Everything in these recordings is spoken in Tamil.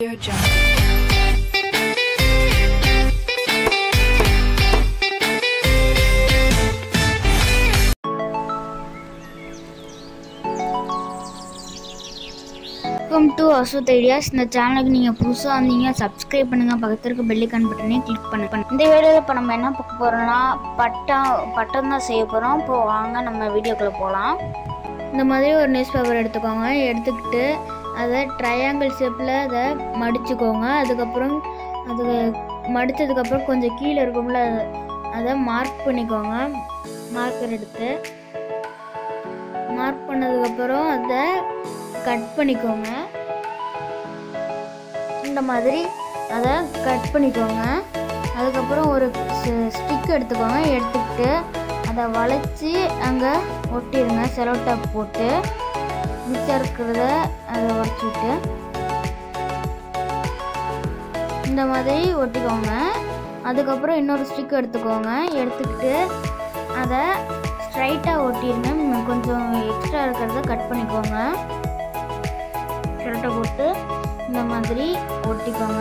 Audio Jungle. வெல்கம் டு அசோத் ஐடியாஸ் இந்த சேனலுக்கு நீங்கள் புதுசாக வந்தீங்க சப்ஸ்கிரைப் பண்ணுங்கள் பக்கத்தில் இருக்க பெல்லைக்கான் பட்டனையும் கிளிக் பண்ணுங்க இந்த வீடியோவில் இப்போ நம்ம என்ன பார்க்க போகிறோம்னா பட்டம் பட்டம் தான் செய்ய போகிறோம் இப்போ வாங்க நம்ம வீடியோக்குள்ளே போகலாம் இந்த மாதிரி ஒரு நியூஸ் பேப்பர் எடுத்துக்கோங்க எடுத்துக்கிட்டு அதை ட்ரையாங்கிள் ஷேப்பில் அதை மடிச்சுக்கோங்க அதுக்கப்புறம் அது மடித்ததுக்கப்புறம் கொஞ்சம் கீழே இருக்கும்ல அதை மார்க் பண்ணிக்கோங்க மார்க்கர் எடுத்து மார்க் பண்ணதுக்கப்புறம் அதை கட் பண்ணிக்கோங்க இந்த மாதிரி அதை கட் பண்ணிக்கோங்க அதுக்கப்புறம் ஒரு ஸ்டிக் எடுத்துக்கோங்க எடுத்துக்கிட்டு அதை வளைச்சி அங்கே ஒட்டிடுங்க செலோ டேப் போட்டு மிச்சம் இருக்கிறத அதை உடச்சிட்டு இந்த மாதிரி ஒட்டிக்கோங்க அதுக்கப்புறம் இன்னொரு ஸ்டிக் எடுத்துக்கோங்க எடுத்துக்கிட்டு அதை ஸ்ட்ரைட்டாக ஒட்டிடுங்க ம், கொஞ்சம் எக்ஸ்ட்ரா இருக்கிறத கட் பண்ணிக்கோங்க ஷர்ட்டை போட்டு இந்த மாதிரி ஒட்டிக்கோங்க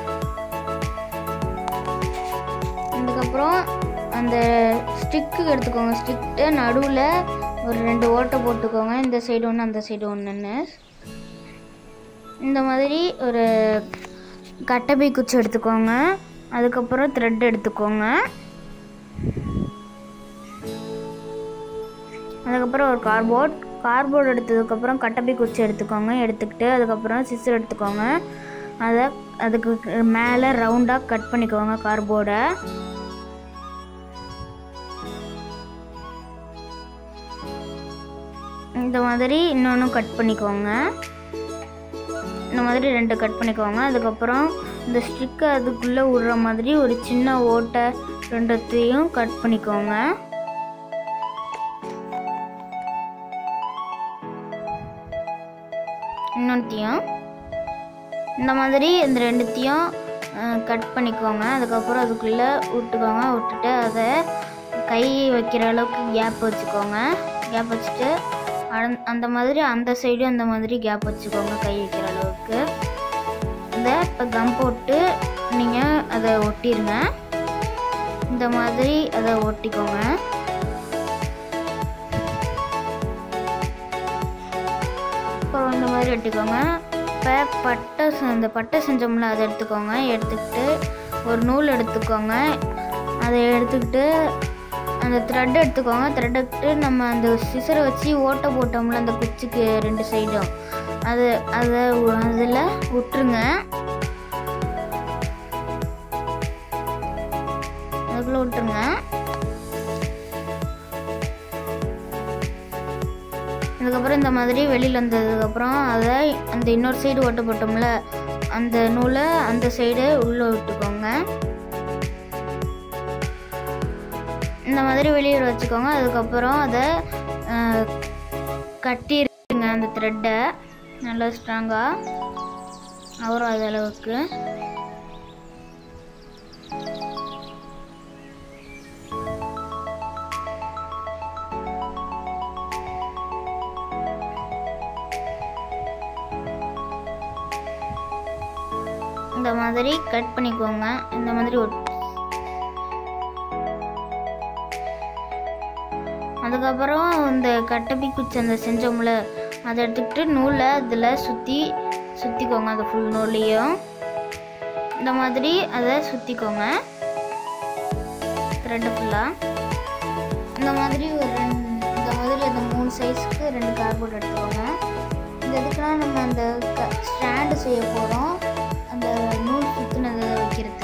அதுக்கப்புறம் அந்த ஸ்டிக்கு எடுத்துக்கோங்க ஸ்டிக்கு நடுவில் ஒரு ரெண்டு ஓட்டை போட்டுக்கோங்க இந்த சைடு ஒன்று அந்த சைடு ஒன்றுன்னு இந்த மாதிரி ஒரு கட்டபை குச்சி எடுத்துக்கோங்க அதுக்கப்புறம் த்ரெட் எடுத்துக்கோங்க அதுக்கப்புறம் ஒரு கார்போர்ட் கார்போர்ட் எடுத்ததுக்கப்புறம் கட்டப்பை குச்சி எடுத்துக்கோங்க எடுத்துக்கிட்டு அதுக்கப்புறம் சிசர் எடுத்துக்கோங்க அதை அதுக்கு மேலே ரவுண்டாக கட் பண்ணிக்கோங்க கார்போர்டை இந்த மாதிரி இன்னொன்று கட் பண்ணிக்கோங்க இந்த மாதிரி ரெண்டு கட் பண்ணிக்கோங்க அதுக்கப்புறம் இந்த ஸ்டிக்கை அதுக்குள்ளே விடுற மாதிரி ஒரு சின்ன ஓட்டை ரெண்டுத்தையும் கட் பண்ணிக்கோங்க இன்னொன்றையும் இந்த மாதிரி இந்த ரெண்டுத்தையும் கட் பண்ணிக்கோங்க அதுக்கப்புறம் அதுக்குள்ளே விட்டுக்கோங்க விட்டுட்டு அதை கை வைக்கிற அளவுக்கு கேப் வச்சுக்கோங்க கேப் வச்சுட்டு அந்- அந்த மாதிரி அந்த சைடும் அந்த மாதிரி கேப் வச்சுக்கோங்க கை வைக்கிற அளவுக்கு இதை இப்போ கம் போட்டு நீங்கள் அதை ஒட்டிடுங்க இந்த மாதிரி அதை ஒட்டிக்கோங்க அப்புறம் இந்த மாதிரி எடுத்துக்கோங்க இப்போ பட்டை செ- இந்த பட்டை செஞ்சோம்ல அதை எடுத்துக்கோங்க எடுத்துக்கிட்டு ஒரு நூல் எடுத்துக்கோங்க அதை எடுத்துக்கிட்டு அந்த த்ரெட் எடுத்துக்கோங்க த்ரெட் எடுத்துட்டு நம்ம அந்த சிசரை வச்சு ஓட்டை போட்டோம்ல அந்த குச்சிக்கு ரெண்டு சைடும் அது அதை அதில் விட்டுருங்க அதுக்குள்ளே விட்டுருங்க அதுக்கப்புறம் இந்த மாதிரி வெளியில் வந்ததுக்கப்புறம் அதை அந்த இன்னொரு சைடு ஓட்ட போட்டோம்ல அந்த நூலை அந்த சைடு உள்ளே விட்டுக்கோங்க இந்த மாதிரி வெளியே வச்சுக்கோங்க அதுக்கப்புறம் அதை அஹ், கட்டிருங்க அந்த த்ரெட்டை நல்லா ஸ்ட்ராங்காக அவரும் அது அளவுக்கு இந்த மாதிரி கட் பண்ணிக்கோங்க இந்த மாதிரி ஒட்- அதுக்கப்புறம் இந்த கட்டப்பி குச்சி அந்த செஞ்சோம்ல அதை எடுத்துக்கிட்டு நூலை அதில் சுற்றி சுற்றிக்கோங்க அந்த ஃபுல் நூலையும் இந்த மாதிரி அதை சுற்றிக்கோங்க த்ரெட்டு ஃபுல்லாக இந்த மாதிரி ஒரு ரெண்டு இந்த மாதிரி அந்த மூணு சைஸ்க்கு ரெண்டு கார்போர்ட் எடுத்துக்கோங்க இந்த இதுக்குனா நம்ம அந்த க ஸ்டாண்டு செய்ய போகிறோம் அந்த நூல் சுற்றினதை வைக்கிறதுக்கு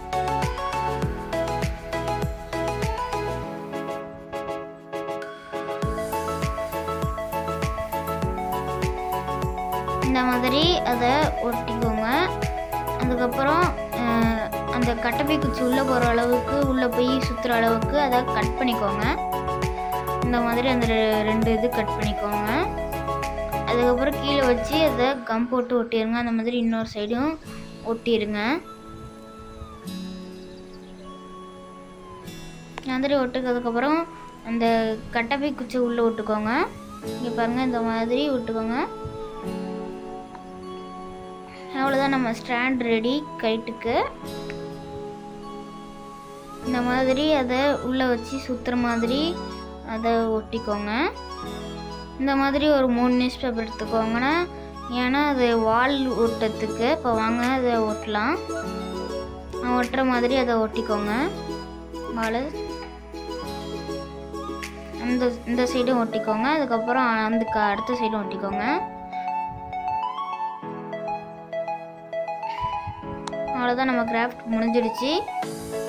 இந்த மாதிரி அதை ஒட்டிக்கோங்க அதுக்கப்புறம் அஹ், அந்த கட்டப்பை குச்சி உள்ளே போகிற அளவுக்கு உள்ளே போய் சுற்றுற அளவுக்கு அதை கட் பண்ணிக்கோங்க இந்த மாதிரி அந்த ரெ- ரெண்டு இது கட் பண்ணிக்கோங்க அதுக்கப்புறம் கீழே வச்சு அதை கம் போட்டு ஒட்டிடுங்க அந்த மாதிரி இன்னொரு சைடும் ஒட்டிடுங்க இந்த மாதிரி ஒட்டுக்கிறதுக்கப்புறம் அந்த கட்டப்பை குச்சி உள்ளே விட்டுக்கோங்க இங்கே பாருங்கள் இந்த மாதிரி விட்டுக்கோங்க அவ்வளோதான் நம்ம ஸ்டாண்ட் ரெடி கைட்டுக்கு இந்த மாதிரி அதை உள்ளே வச்சு சுற்றுற மாதிரி அதை ஒட்டிக்கோங்க இந்த மாதிரி ஒரு மூணு நியூஸ் பேப்பர் எடுத்துக்கோங்கன்னா ஏன்னா அது வால் ஒட்டத்துக்கு இப்போ வாங்க அதை ஒட்டலாம் ஒட்டுற மாதிரி அதை ஒட்டிக்கோங்க வால் அந்த இந்த சைடும் ஒட்டிக்கோங்க அதுக்கப்புறம் அந்த க- அடுத்த சைடும் ஒட்டிக்கோங்க அவ்வளோதான் நம்ம கிராஃப்ட் முடிஞ்சிடுச்சு